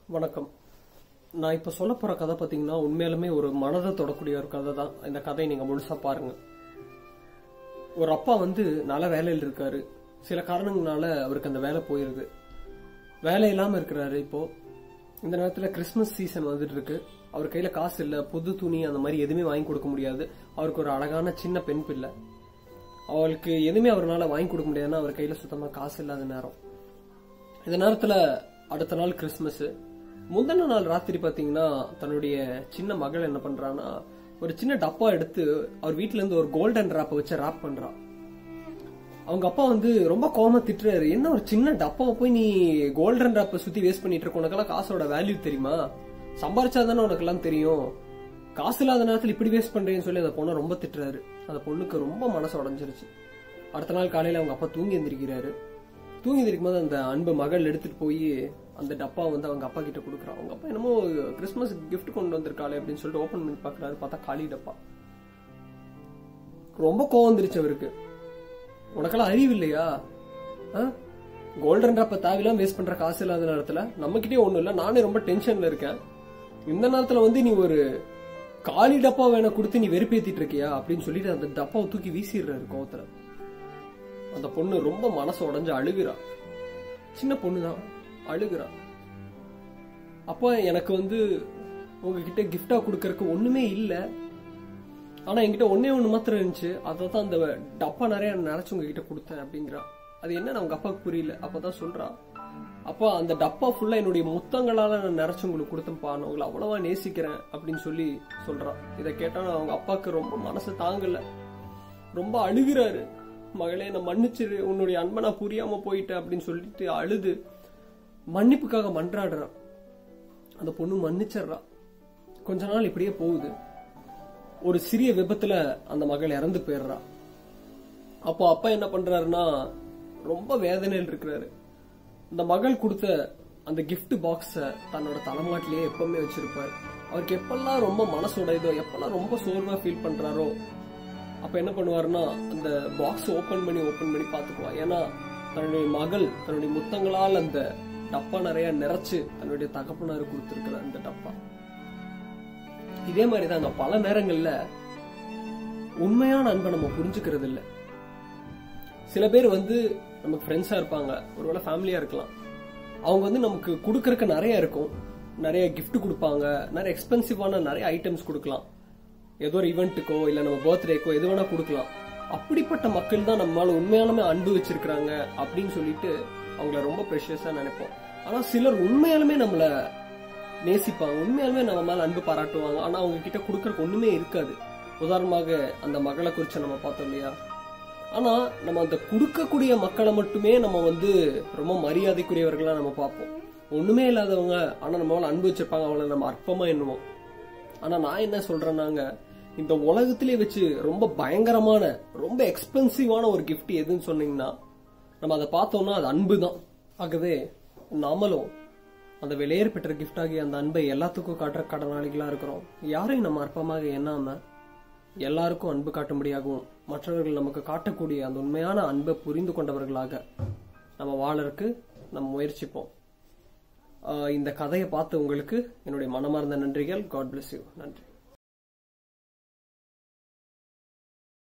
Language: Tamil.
வணக்கம் நான் இப்ப சொல்ல போற கதை பாத்தீங்கன்னா உண்மையாலுமே ஒரு மனதை தொடக்கூடிய ஒரு கதை தான் இந்த கதையை நீங்க முழுசா பாருங்க ஒரு அப்பா வந்து நல்ல வேலையில் இருக்காரு சில காரணங்களால அவருக்கு அந்த வேலை போயிருது வேலை இல்லாம இருக்கிறாரு இப்போ இந்த நேரத்துல கிறிஸ்மஸ் சீசன் வந்துட்டு இருக்கு அவர் கையில காசு இல்ல புது துணி அந்த மாதிரி எதுவுமே வாங்கி கொடுக்க முடியாது அவருக்கு ஒரு அழகான சின்ன பெண் பிள்ளை அவளுக்கு எதுவுமே அவரால் வாங்கி கொடுக்க முடியாதுன்னா அவர் கையில சுத்தமா காசு இல்லாத நேரம் இந்த நேரத்துல அடுத்த நாள் கிறிஸ்மஸ் முந்தின நாள் ராத்திரி பாத்தீங்கன்னா தன்னுடைய சின்ன மகள் என்ன பண்றான்னா ஒரு சின்ன டப்பா எடுத்து அவர் வீட்ல இருந்து ஒரு கோல்டன் ராப்பை வச்சு ராப் பண்றா அவங்க அப்பா வந்து ரொம்ப கோவமா திட்டுறாரு என்ன ஒரு சின்ன டப்பாவை போய் நீ கோல்டன் ராப்பை சுத்தி வேஸ்ட் பண்ணிட்டு இருக்க உனக்கெல்லாம் காசோட வேல்யூ தெரியுமா சம்பாரிச்சாதானே உனக்கெல்லாம் தெரியும் காசு இல்லாத நேரத்துல இப்படி வேஸ்ட் பண்றேன்னு சொல்லி அந்த பொண்ணை ரொம்ப திட்டுறாரு அந்த பொண்ணுக்கு ரொம்ப மனசு உடஞ்சிருச்சு அடுத்த நாள் காலையில அவங்க அப்பா தூங்கி எந்திரிக்கிறாரு தூங்கி எந்திரிக்கும் போது அந்த அன்பு மகள் எடுத்துட்டு போய் அந்த டப்பா வந்து அவங்க அப்பா கிட்ட கொடுக்குறான் அவங்க அப்பா என்னமோ கிறிஸ்மஸ் gift கொண்டு வந்திருக்காளே அப்படின்னு சொல்லிட்டு ஓபன் பண்ணி பாக்குறாரு பார்த்தா காலி டப்பா ரொம்ப கோவம் வந்துருச்சு அவருக்கு உனக்கெல்லாம் அறிவு இல்லையா கோல்டன் ட்ராப்பை தேவையில்லாம வேஸ்ட் பண்ற காசு இல்லாத நேரத்துல நம்ம கிட்டே ஒண்ணும் இல்ல நானே ரொம்ப டென்ஷன்ல இருக்கேன் இந்த நேரத்துல வந்து நீ ஒரு காலி டப்பா வேணா கொடுத்து நீ வெறுப்பேத்திட்டு இருக்கியா அப்படின்னு சொல்லிட்டு அந்த டப்பாவை தூக்கி வீசிடுறாரு கோவத்துல அந்த பொண்ணு ரொம்ப மனசு உடைஞ்சு அழுகுறா சின்ன பொண்ணுதான் அழுகுறா அப்ப எனக்கு வந்து உங்ககிட்ட கிஃப்டா கொடுக்கறதுக்கு ஒண்ணுமே இல்ல ஆனா என்கிட்ட ஒன்னே ஒண்ணு மாத்திரம் இருந்துச்சு அதை தான் அந்த டப்பா நிறைய நினைச்சு உங்ககிட்ட கொடுத்தேன் அப்படிங்கிறா அது என்ன அவங்க அப்பாவுக்கு புரியல அப்பதான் சொல்றா அப்பா அந்த டப்பா ஃபுல்லா என்னுடைய முத்தங்களால நான் நிறைச்சு உங்களுக்கு கொடுத்தேன்ப்பா நான் உங்களை அவ்வளவா நேசிக்கிறேன் அப்படின்னு சொல்லி சொல்றா இதை கேட்டா அவங்க அப்பாவுக்கு ரொம்ப மனசு தாங்கல ரொம்ப அழுகிறாரு மகளே நான் மன்னிச்சிரு உன்னுடைய அன்பை நான் புரியாம போயிட்டேன் அப்படின்னு சொல்லிட்டு அழுது மன்னிப்புக்காக மன்றாடுறான் அந்த பொண்ணு மன்னிச்சிடுறா கொஞ்ச நாள் இப்படியே போகுது ஒரு சிறிய விபத்துல அந்த மகள் இறந்து போயிடுறா அப்போ அப்பா என்ன பண்றாருன்னா ரொம்ப வேதனையில் இருக்கிறாரு இந்த மகள் கொடுத்த அந்த gift பாக்ஸ தன்னோட தலைமாட்டிலேயே எப்பவுமே வச்சிருப்பாரு அவருக்கு எப்பெல்லாம் ரொம்ப மனசு உடையுதோ எப்பெல்லாம் ரொம்ப சோர்வா ஃபீல் பண்றாரோ அப்ப என்ன பண்ணுவாருன்னா அந்த பாக்ஸ் ஓபன் பண்ணி ஓபன் பண்ணி பாத்துக்குவா ஏன்னா தன்னுடைய மகள் தன்னுடைய முத்தங்களால் அந்த டப்பா நிறைய நிறைச்சு தன்னுடைய தகப்பனாரு கொடுத்திருக்கிற அந்த டப்பா இதே மாதிரி தாங்க பல நேரங்கள்ல உண்மையான அன்பை நம்ம புரிஞ்சுக்கிறது இல்ல சில பேர் வந்து நமக்கு ஃப்ரெண்ட்ஸா இருப்பாங்க ஒருவேளை ஃபேமிலியா இருக்கலாம் அவங்க வந்து நமக்கு கொடுக்கறதுக்கு நிறைய இருக்கும் நிறைய gift கொடுப்பாங்க நிறைய எக்ஸ்பென்சிவான நிறைய ஐட்டம்ஸ் கொடுக்கலாம் ஏதோ ஒரு ஈவெண்ட்டுக்கோ இல்ல நம்ம பர்த்டேக்கோ எது வேணா கொடுக்கலாம் அப்படிப்பட்ட மக்கள் தான் நம்மளால உண்மையாலுமே அன்பு வச்சிருக்கிறாங்க அப்படின்னு சொல்லிட்டு அவங்கள ரொம்ப ப்ரெஷியஸா நினைப்போம் ஆனா சிலர் உண்மையாலுமே நம்மள நேசிப்பாங்க உண்மையாலுமே நம்ம மேல அன்பு பாராட்டுவாங்க ஆனா அவங்க கிட்ட கொடுக்கறதுக்கு ஒண்ணுமே இருக்காது உதாரணமாக அந்த மகளை குறிச்சு நம்ம பார்த்தோம் இல்லையா ஆனா நம்ம அந்த கொடுக்கக்கூடிய மக்களை மட்டுமே நம்ம வந்து ரொம்ப மரியாதைக்குரியவர்களா நம்ம பார்ப்போம் ஒண்ணுமே இல்லாதவங்க ஆனா நம்ம மேல அன்பு வச்சிருப்பாங்க அவங்கள நம்ம அற்பமா எண்ணுவோம் ஆனா நான் என்ன சொல்றேன்னாங்க இந்த உலகத்திலே வச்சு ரொம்ப பயங்கரமான ரொம்ப எக்ஸ்பென்சிவான ஒரு gift எதுன்னு சொன்னீங்கன்னா நம்ம அதை பார்த்தோம்னா அது அன்பு தான் ஆகவே நாமளும் அந்த வெளியேறு பெற்ற gift ஆகிய அந்த அன்பை எல்லாத்துக்கும் காட்டுற கடனாளிகளா இருக்கிறோம் யாரையும் நம்ம அற்பமாக எண்ணாம எல்லாருக்கும் அன்பு காட்டும்படியாகவும் மற்றவர்கள் நமக்கு காட்டக்கூடிய அந்த உண்மையான அன்பை புரிந்து கொண்டவர்களாக நம்ம வாழறதுக்கு நம்ம முயற்சிப்போம் ஆஹ் இந்த கதையை பார்த்து உங்களுக்கு என்னுடைய மனமார்ந்த நன்றிகள் காட் bless யூ நன்றி